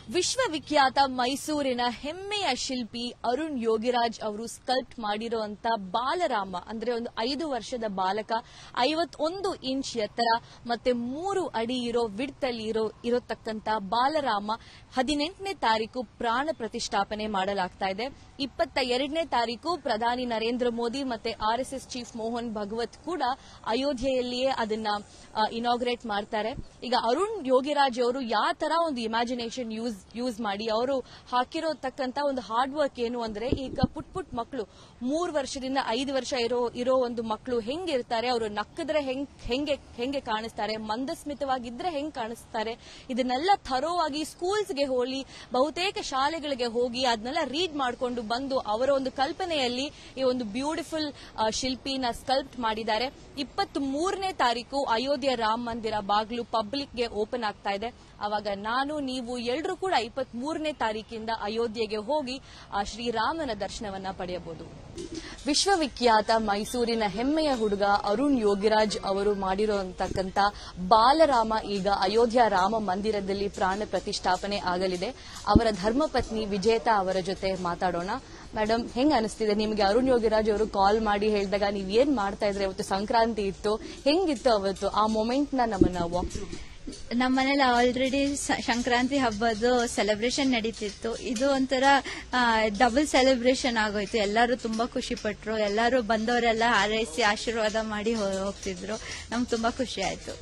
ವಿಶ್ವವಿಖ್ಯಾತ ಮೈಸೂರಿನ ಹೆಮ್ಮೆಯ ಶಿಲ್ಪಿ ಅರುಣ್ ಯೋಗಿರಾಜ್ ಅವರು ಸ್ಕಲ್ಪ್ಟ್ ಮಾಡಿರುವಂತ ಬಾಲರಾಮ ಅಂದ್ರೆ ಒಂದು ಐದು ವರ್ಷದ ಬಾಲಕ ಐವತ್ತೊಂದು ಇಂಚ್ ಎತ್ತರ ಮತ್ತೆ ಮೂರು ಅಡಿ ಇರೋ ವಿಡ್ತಲ್ಲಿ ಇರೋ ಇರೋತಕ್ಕಂತ ಬಾಲರಾಮ ಹದಿನೆಂಟನೇ ತಾರೀಕು ಪ್ರಾಣ ಪ್ರತಿಷ್ಠಾಪನೆ ಮಾಡಲಾಗ್ತಾ ಇದೆ ಇಪ್ಪತ್ತ ಎರಡನೇ ತಾರೀಕು ಪ್ರಧಾನಿ ನರೇಂದ್ರ ಮೋದಿ ಮತ್ತೆ R S S chief Mohan Bhagwat ಕೂಡ ಅಯೋಧ್ಯೆಯಲ್ಲಿಯೇ ಅದನ್ನ ಇನಾಗ್ರೇಟ್ ಮಾಡ್ತಾರೆ ಈಗ ಅರುಣ್ ಯೋಗಿರಾಜ್ ಅವರು ಯಾವ ತರ ಒಂದು ಇಮ್ಯಾಜಿನೇಷನ್ ಯೂಸ್ ಯೂಸ್ ಮಾಡಿ ಅವರು ಹಾಕಿರೋತಕ್ಕಂತ ಒಂದು ಹಾರ್ಡ್ ವರ್ಕ್ ಏನು ಅಂದ್ರೆ ಈಗ ಪುಟ್ ಪುಟ್ ಮಕ್ಕಳು ಮೂರು ವರ್ಷದಿಂದ ಐದು ವರ್ಷ ಇರೋ ಇರೋ ಒಂದು ಮಕ್ಕಳು ಹೆಂಗಿರ್ತಾರೆ ಅವರು ನಕ್ಕಿದ್ರೆ ಹೆಂಗ್ ಹೆಂಗೆ ಹೆಂಗೆ ಕಾಣಿಸ್ತಾರೆ ಮಂದಸ್ಮಿತವಾಗಿದ್ರೆ ಹೆಂಗ್ ಕಾಣಿಸ್ತಾರೆ ಇದನ್ನೆಲ್ಲ ಥರೋವಾಗಿ ಸ್ಕೂಲ್ಸ್ಗೆ ಹೋಗಿ ಬಹುತೇಕ ಶಾಲೆಗಳಿಗೆ ಹೋಗಿ ಅದನ್ನೆಲ್ಲ ರೀಡ್ ಮಾಡಿಕೊಂಡು ಬಂದು ಅವರ ಒಂದು ಕಲ್ಪನೆಯಲ್ಲಿ ಈ ಒಂದು ಬ್ಯೂಟಿಫುಲ್ ಶಿಲ್ಪಿನ ಸ್ಕಲ್ಪ್ಟ್ ಮಾಡಿದ್ದಾರೆ ಇಪ್ಪತ್ತ್ ಮೂರನೇ ತಾರೀಕು ಅಯೋಧ್ಯೆ ರಾಮ ಮಂದಿರ ಬಾಗಿಲು ಪಬ್ಲಿಕ್ಗೆ ಓಪನ್ ಆಗ್ತಾ ಇದೆ ಅವಾಗ ನಾನು ನೀವು ಎಲ್ಲರೂ ಕೂಡ ಇಪ್ಪತ್ತ್ ಮೂರನೇ ತಾರೀಕಿಂದ ಅಯೋಧ್ಯೆಗೆ ಹೋಗಿ ಆ ಶ್ರೀರಾಮನ ದರ್ಶನವನ್ನ ಪಡೆಯಬಹುದು ವಿಶ್ವವಿಖ್ಯಾತ ಮೈಸೂರಿನ ಹೆಮ್ಮೆಯ ಹುಡುಗ ಅರುಣ್ ಯೋಗಿರಾಜ್ ಅವರು ಮಾಡಿರುವಂತಕ್ಕಂತ ಬಾಲರಾಮ ಈಗ ಅಯೋಧ್ಯ ರಾಮ ಮಂದಿರದಲ್ಲಿ ಪ್ರಾಣ ಪ್ರತಿಷ್ಠಾಪನೆ ಆಗಲಿದೆ ಅವರ ಧರ್ಮಪತ್ನಿ ವಿಜೇತಾ ಅವರ ಜೊತೆ ಮಾತಾಡೋಣ ಮೇಡಮ್ ಹೆಂಗ್ ಅನಿಸ್ತಿದೆ ನಿಮಗೆ ಅರುಣ್ ಯೋಗಿರಾಜ್ ಅವರು ಕಾಲ್ ಮಾಡಿ ಹೇಳಿದಾಗ ನೀವ್ ಏನ್ ಮಾಡ್ತಾ ಇದ್ರೆ ಇವತ್ತು ಸಂಕ್ರಾಂತಿ ಇತ್ತು ಹೆಂಗಿತ್ತು ಅವತ್ತು ಆ ಮೊಮೆಂಟ್ ನ ನಮ್ಮನ್ನ ವಾಕ್ ನಮ್ಮ ಮನೇಲಿ ಆಲ್ರೆಡಿ ಸಂಕ್ರಾಂತಿ ಹಬ್ಬದ ಸೆಲೆಬ್ರೇಷನ್ ನಡೀತಿತ್ತು ಇದು ಒಂಥರ ಡಬಲ್ ಸೆಲೆಬ್ರೇಷನ್ ಆಗೋಯ್ತು ಎಲ್ಲರೂ ತುಂಬಾ ಖುಷಿ ಪಟ್ರು ಎಲ್ಲರೂ ಬಂದವರೆಲ್ಲ ಹಾರೈಸಿ ಆಶೀರ್ವಾದ ಮಾಡಿ ಹೋ- ಹೋಗ್ತಿದ್ರು ನಮ್ಗೆ ತುಂಬಾ ಖುಷಿ ಆಯ್ತು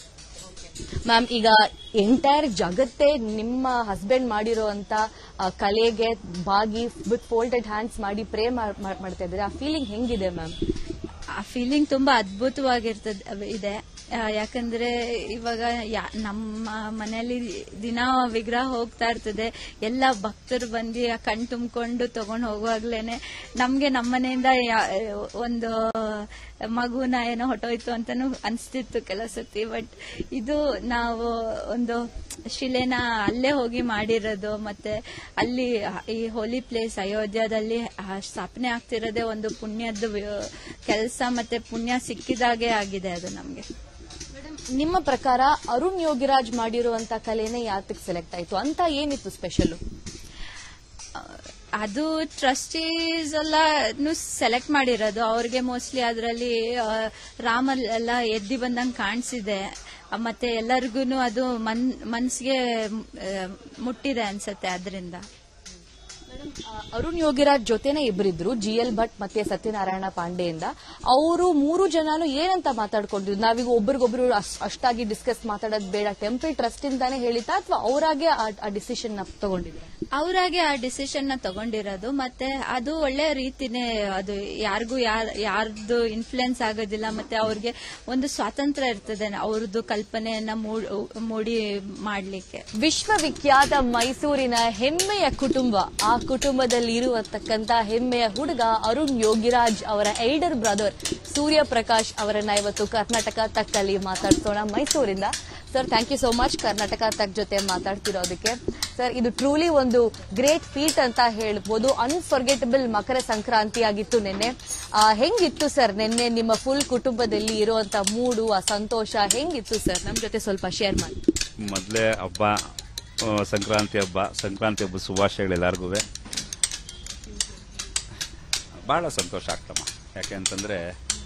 ಮ್ಯಾಮ್ ಈಗ ಎಂಟೈರ್ ಜಗತ್ತೇ ನಿಮ್ಮ ಹಸ್ಬೆಂಡ್ ಮಾಡಿರುವಂತ ಆ, ಕಲೆಗೆ ಬಾಗಿ ವಿತ್ ಫೋಲ್ಡೆಡ್ ಹ್ಯಾಂಡ್ಸ್ ಮಾಡಿ ಪ್ರೇ ಮಾಡ್ತಾ ಇದ್ದಾರೆ ಆ ಫೀಲಿಂಗ್ ಹೆಂಗಿದೆ ಮ್ಯಾಮ್ ಆ ಫೀಲಿಂಗ್ ತುಂಬಾ ಅದ್ಭುತವಾಗಿರ್ತದೆ ಇದೆ ಆ, ಯಾಕಂದ್ರೆ ಇವಾಗ ಯಾ- ನಮ್ಮ ಮನೆಯಲ್ಲಿ ದಿನ ವಿಗ್ರಹ ಹೋಗ್ತಾ ಇರ್ತದೆ ಎಲ್ಲ ಭಕ್ತರು ಬಂದು ಆ ಕಣ್ ತುಂಬಿಕೊಂಡು ತಗೊಂಡು ಹೋಗುವಾಗ್ಲೇನೆ ನಮ್ಗೆ ನಮ್ಮ ಮನೆಯಿಂದ ಯಾ- ಒಂದು ಮಗುನ ಏನೋ ಹೊಟ್ಟೋಯ್ತು ಅಂತಾನು ಅನ್ಸ್ತಿತ್ತು ಕೆಲವು ಸತಿ ಬಟ್ ಇದು ನಾವು ಒಂದು ಶಿಲೆನ ಅಲ್ಲೇ ಹೋಗಿ ಮಾಡಿರೋದು ಮತ್ತೆ ಅಲ್ಲಿ ಈ ಹೋಲಿ ಪ್ಲೇಸ್ ಅಯೋಧ್ಯದಲ್ಲಿ ಆ ಸ್ಥಾಪನೆ ಆಗ್ತಿರೋದೇ ಒಂದು ಪುಣ್ಯದ ಕೆಲಸ ಮತ್ತೆ ಪುಣ್ಯ ಸಿಕ್ಕಿದಾಗೆ ಆಗಿದೆ ಅದು ನಮ್ಗೆ ನಿಮ್ಮ ಪ್ರಕಾರ ಅರುಣ್ ಯೋಗಿರಾಜ್ ಮಾಡಿರುವಂತ ಕಲೆನೇ ಯಾತಕ್ ಸೆಲೆಕ್ಟ್ ಆಯ್ತು ಅಂತ ಏನಿತ್ತು ಸ್ಪೆಷಲ್ ಅದು ಟ್ರಸ್ಟೀಸ್ ಎಲ್ಲ ಸೆಲೆಕ್ಟ್ ಮಾಡಿರೋದು ಅವ್ರಿಗೆ ಮೋಸ್ಟ್ಲಿ ಅದರಲ್ಲಿ ರಾಮ ಎಲ್ಲ ಎದ್ದಿ ಬಂದಂಗೆ ಕಾಣಿಸಿದೆ ಮತ್ತೆ ಎಲ್ಲರಿಗೂ ಅದು ಮನ್ ಮನ್ಸಿಗೆ ಮುಟ್ಟಿದೆ ಅನ್ಸತ್ತೆ ಅದರಿಂದ ಅರುಣ್ ಯೋಗಿರಾಜ್ ಜೊತೆನೆ ಇಬ್ಬರಿದ್ರು ಜಿ ಎಲ್ ಭಟ್ ಮತ್ತೆ ಸತ್ಯನಾರಾಯಣ ಪಾಂಡೆಯಿಂದ ಅವರು ಮೂರು ಜನನು ಏನಂತ ಮಾತಾಡ್ಕೊಂಡಿದ್ರು ನಾವೀಗ ಒಬ್ರಿಗೊಬ್ರು ಅಷ್ಟ್- ಅಷ್ಟಾಗಿ ಡಿಸ್ಕಸ್ ಮಾತಾಡೋದು ಬೇಡ ಟೆಂಪಲ್ ಟ್ರಸ್ಟ್ ಇಂದಾನೆ ಹೇಳಿತಾ ಅಥವಾ ಅವರಾಗೆ ಆ ಡಿಸಿಷನ್ ನ ತಗೊಂಡಿದ್ರು ಅವರಾಗೆ ಆ ಡಿಸಿಷನ್ ನ ತಗೊಂಡಿರೋದು ಮತ್ತೆ ಅದು ಒಳ್ಳೆ ರೀತಿನೇ ಅದು ಯಾರಿಗೂ ಯಾರ್ದು ಇನ್ಫ್ಲುಯೆನ್ಸ್ ಆಗೋದಿಲ್ಲ ಮತ್ತೆ ಅವ್ರಿಗೆ ಒಂದು ಸ್ವಾತಂತ್ರ್ಯ ಇರ್ತದೆ ಅವ್ರದ್ದು ಕಲ್ಪನೆಯನ್ನ ಮೂಡ್- ಮೂಡಿ ಮಾಡ್ಲಿಕ್ಕೆ ವಿಶ್ವವಿಖ್ಯಾತ ಮೈಸೂರಿನ ಹೆಮ್ಮೆಯ ಕುಟುಂಬ ಆ ಕುಟುಂಬದಲ್ಲಿ ಇರುವತಕ್ಕಂತ ಹೆಮ್ಮೆಯ ಹುಡುಗ ಅರುಣ್ ಯೋಗಿರಾಜ್ ಅವರ ಎಲ್ಡರ್ ಬ್ರದರ್ ಸೂರ್ಯ ಪ್ರಕಾಶ್ ಅವರನ್ನ ಇವತ್ತು ಕರ್ನಾಟಕ ತಕ್ಕಲ್ಲಿ ಮಾತಾಡ್ಸೋಣ ಮೈಸೂರಿಂದ sir thank you so much Karnataka Tak ಜೊತೆ ಮಾತಾಡ್ತಿರೋದಕ್ಕೆ ಸರ್ ಇದು ಟ್ರೂಲಿ ಒಂದು ಗ್ರೇಟ್ ಫೀಟ್ ಅಂತ ಹೇಳ್ಬೋದು ಅನ್ಫರ್ಗೆಟಬಲ್ ಮಕರ ಸಂಕ್ರಾಂತಿ ಆಗಿತ್ತು ನಿನ್ನೆ ಆ, ಹೆಂಗಿತ್ತು ಸರ್ ನಿನ್ನೆ ನಿಮ್ಮ ಫುಲ್ ಕುಟುಂಬದಲ್ಲಿ ಇರುವಂತ ಮೂಡು ಆ ಸಂತೋಷ ಹೆಂಗಿತ್ತು ಸರ್ ನಮ್ ಜೊತೆ ಸ್ವಲ್ಪ ಶೇರ್ ಮಾಡಿ ಮೊದಲೇ ಹಬ್ಬ ಆ, ಸಂಕ್ರಾಂತಿ ಹಬ್ಬ ಸಂಕ್ರಾಂತಿ ಹಬ್ಬ ಶುಭಾಶಯಗಳು ಎಲ್ಲರಿಗೂ ಭಾಳ ಸಂತೋಷ ಆಗ್ತಮ್ಮ ಯಾಕೆ ಅಂತಂದರೆ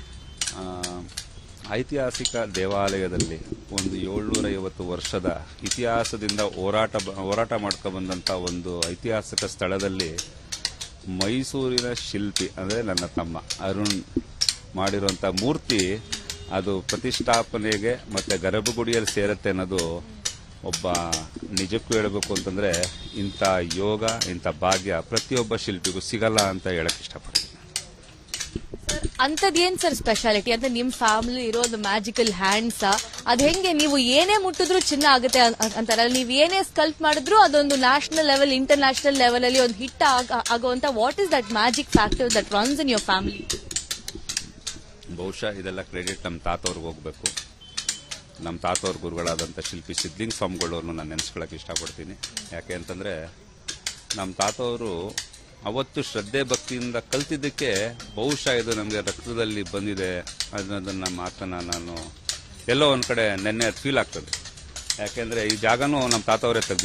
ಐತಿಹಾಸಿಕ ದೇವಾಲಯದಲ್ಲಿ ಒಂದು ಏಳ್ನೂರ ಐವತ್ತು ವರ್ಷದ ಇತಿಹಾಸದಿಂದ ಹೋರಾಟ ಬ- ಹೋರಾಟ ಮಾಡ್ಕೊಬಂದಂಥ ಒಂದು ಐತಿಹಾಸಿಕ ಸ್ಥಳದಲ್ಲಿ ಮೈಸೂರಿನ ಶಿಲ್ಪಿ ಅಂದರೆ ನನ್ನ ತಮ್ಮ ಅರುಣ್ ಮಾಡಿರುವಂಥ ಮೂರ್ತಿ ಅದು ಪ್ರತಿಷ್ಠಾಪನೆಗೆ ಮತ್ತು ಗರ್ಭಗುಡಿಯಲ್ಲಿ ಸೇರುತ್ತೆ ಅನ್ನೋದು ಒಬ್ಬ ನಿಜಕ್ಕೂ ಹೇಳಬೇಕು ಅಂತಂದರೆ ಇಂಥ ಯೋಗ ಇಂಥ ಭಾಗ್ಯ ಪ್ರತಿಯೊಬ್ಬ ಶಿಲ್ಪಿಗೂ ಸಿಗಲ್ಲ ಅಂತ ಹೇಳಕ್ಕೆ ಇಷ್ಟಪಡ್ತೀನಿ ಅಂತದೇನ್ ಸರ್ ಸ್ಪೆಷಾಲಿಟಿ ಅಂದ್ರೆ ನಿಮ್ ಫ್ಯಾಮಿಲಿ ಇರೋ ಒಂದು ಮ್ಯಾಜಿಕಲ್ ಹ್ಯಾಂಡ್ಸ್ ಅದ್ ಹೆಂಗೆ ನೀವು ಏನೇ ಮುಟ್ಟಿದ್ರು ಚಿನ್ನ ಆಗುತ್ತೆ ಅನ್- ಅನ್- ಅಂತಾರಲ್ಲ ನೀವು ಏನೇ ಸ್ಕಲ್ಪ್ ಮಾಡಿದ್ರು ಅದೊಂದು national level international level ಅಲ್ಲಿ ಒಂದು ಹಿಟ್ ಆಗುವಂತ what is that magic factor that runs in your family ಬಹುಶಃ ಇದೆಲ್ಲ ಕ್ರೆಡಿಟ್ ನಮ್ಮ ತಾತವ್ರಿಗೆ ಹೋಗಬೇಕು ನಮ್ಮ ತಾತವ್ರ ಗುರುಗಳಾದಂಥ ಶಿಲ್ಪಿ ಸಿದ್ಲಿಂಗ್ ಸ್ವಾಮಿಗಳವ್ರನ್ನು ನಾನು ನೆನೆಸ್ಕೊಳ್ಳೋಕೆ ಇಷ್ಟಪಡ್ತೀನಿ ಯಾಕೆ ಅಂತಂದರೆ ನಮ್ಮ ತಾತವರು ಅವತ್ತು ಶ್ರದ್ಧೆ ಭಕ್ತಿಯಿಂದ ಕಲ್ತಿದ್ದಕ್ಕೆ ಬಹುಶಃ ಇದು ನಮಗೆ ರಕ್ತದಲ್ಲಿ ಬಂದಿದೆ ಅನ್ನೋದನ್ನ ಮಾತನ್ನ ನಾನು ಎಲ್ಲೋ ಒಂದು ಕಡೆ ನೆನ್ನೆ ಅದು ಫೀಲ್ ಆಗ್ತದೆ ಯಾಕೆಂದರೆ ಈ ಜಾಗನೂ ನಮ್ಮ ತಾತವರೇ ತೆಗೆದಿದ್ದು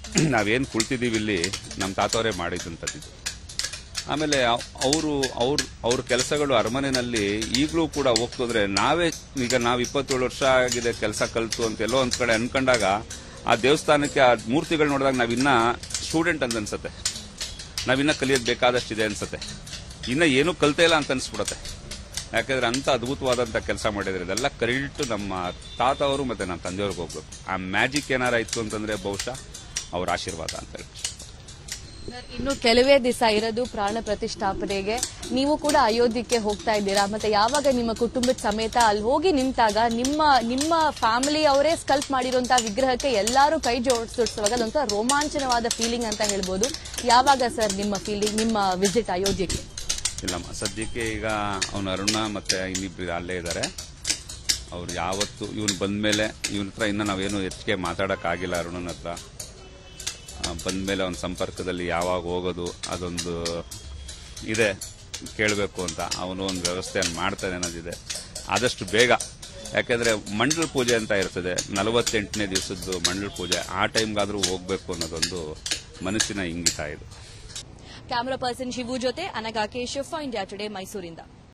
ನಾವೇನು ಕುಳ್ತಿದ್ದೀವಿ ಇಲ್ಲಿ ನಮ್ಮ ತಾತವರೇ ಮಾಡಿದಂಥದ್ದು ಇದು. ಆಮೇಲೆ ಅವರು ಅವ್ರ ಅವ್ರ ಕೆಲಸಗಳು ಅರಮನೆಯಲ್ಲಿ ಈಗಲೂ ಕೂಡ ಹೋಗ್ತಂದ್ರೆ ನಾವೇ ಈಗ ನಾವು ಇಪ್ಪತ್ತೇಳು ವರ್ಷ ಆಗಿದೆ ಕೆಲಸ ಕಲ್ತು ಅಂತ ಎಲ್ಲೋ ಒಂದ್ ಕಡೆ ಅನ್ಕೊಂಡಾಗ ಆ ದೇವಸ್ಥಾನಕ್ಕೆ ಆ ಮೂರ್ತಿಗಳು ನೋಡಿದಾಗ ನಾವಿನ್ನ ಸ್ಟೂಡೆಂಟ್ ಅಂತ ಅನ್ಸತ್ತೆ ನಾವಿನ್ನ ಕಲಿಯೋದು ಬೇಕಾದಷ್ಟಿದೆ ಅನ್ಸತ್ತೆ ಇನ್ನ ಏನೂ ಕಲ್ತೇ ಇಲ್ಲ ಅಂತ ಅನ್ಸ್ಬಿಡತ್ತೆ ಯಾಕಂದ್ರೆ ಅಂತ ಅದ್ಭುತವಾದಂತ ಕೆಲಸ ಮಾಡಿದ್ರೆ ಇದೆಲ್ಲ ಕ್ರೆಡಿಟ್ ನಮ್ಮ ತಾತ ಅವರು ಮತ್ತೆ ನಮ್ಮ ತಂದೆಯವ್ರಿಗೆ ಹೋಗ್ಬೇಕು ಆ ಮ್ಯಾಜಿಕ್ ಏನಾರ ಇತ್ತು ಅಂತಂದ್ರೆ ಬಹುಶಃ ಅವ್ರ ಆಶೀರ್ವಾದ ಅಂತ ಹೇಳಿ ಇನ್ನು ಕೆಲವೇ ದಿವಸ ಇರೋದು ಪ್ರಾಣ ಪ್ರತಿಷ್ಠಾಪನೆಗೆ ನೀವು ಕೂಡ ಅಯೋಧ್ಯಕ್ಕೆ ಹೋಗ್ತಾ ಇದ್ದೀರಾ ಮತ್ತೆ ಯಾವಾಗ ನಿಮ್ಮ ಕುಟುಂಬದ ಸಮೇತ ಅಲ್ಲಿ ಹೋಗಿ ನಿಂತಾಗ ನಿಮ್ಮ ನಿಮ್ಮ ಫ್ಯಾಮಿಲಿ ಅವರೇ ಸ್ಕಲ್ಪ್ ಮಾಡಿರುವಂತಹ ವಿಗ್ರಹಕ್ಕೆ ಎಲ್ಲರೂ ಕೈ ಜೋಡಿಸುವಾಗ ಅದೊಂಥರ ರೋಮಾಂಚನವಾದ ಫೀಲಿಂಗ್ ಅಂತ ಹೇಳ್ಬೋದು ಯಾವಾಗ ಸರ್ ನಿಮ್ಮ ಫೀಲಿಂಗ್ ನಿಮ್ಮ ವಿಸಿಟ್ ಅಯೋಧ್ಯಕ್ಕೆ ಇಲ್ಲಮ್ಮ ಸದ್ಯಕ್ಕೆ ಈಗ ಅವನ ಅರುಣ ಮತ್ತೆ ಇನ್ನಿಬ್ರು ಅಲ್ಲೇ ಇದ್ದಾರೆ ಅವ್ರು ಯಾವತ್ತು ಇವನು ಬಂದ್ಮೇಲೆ ಇವನ ಹತ್ರ ಇನ್ನ ನಾವೇನು ಹೆಚ್ಚಿಗೆ ಮಾತಾಡಕ್ಕಾಗಿಲ್ಲ ಅರುಣನ ಹತ್ರ ಆ, ಬಂದ್ಮೇಲೆ ಅವನ ಸಂಪರ್ಕದಲ್ಲಿ ಯಾವಾಗ ಹೋಗೋದು ಅದೊಂದು ಇದೆ ಕೇಳಬೇಕು ಅಂತ ಅವನು ಒಂದು ವ್ಯವಸ್ಥೆಯನ್ನು ಮಾಡ್ತಾನೆ ಅನ್ನೋದಿದೆ ಆದಷ್ಟು ಬೇಗ ಯಾಕೆಂದ್ರೆ ಮಂಡಲ ಪೂಜೆ ಅಂತ ಇರ್ತದೆ ನಲವತ್ತೆಂಟನೇ ದಿವಸದ್ದು ಮಂಡಲ ಪೂಜೆ ಆ ಟೈಮ್ಗಾದ್ರೂ ಹೋಗ್ಬೇಕು ಅನ್ನೋದೊಂದು ಮನಸ್ಸಿನ ಇಂಗಿತ ಇದು ಕ್ಯಾಮರಾ ಪರ್ಸನ್ ಶಿವು ಜೊತೆ ಅನಘಾ ಕೇಶವ್ ಇಂಡಿಯಾ ಟುಡೇ ಮೈಸೂರಿಂದ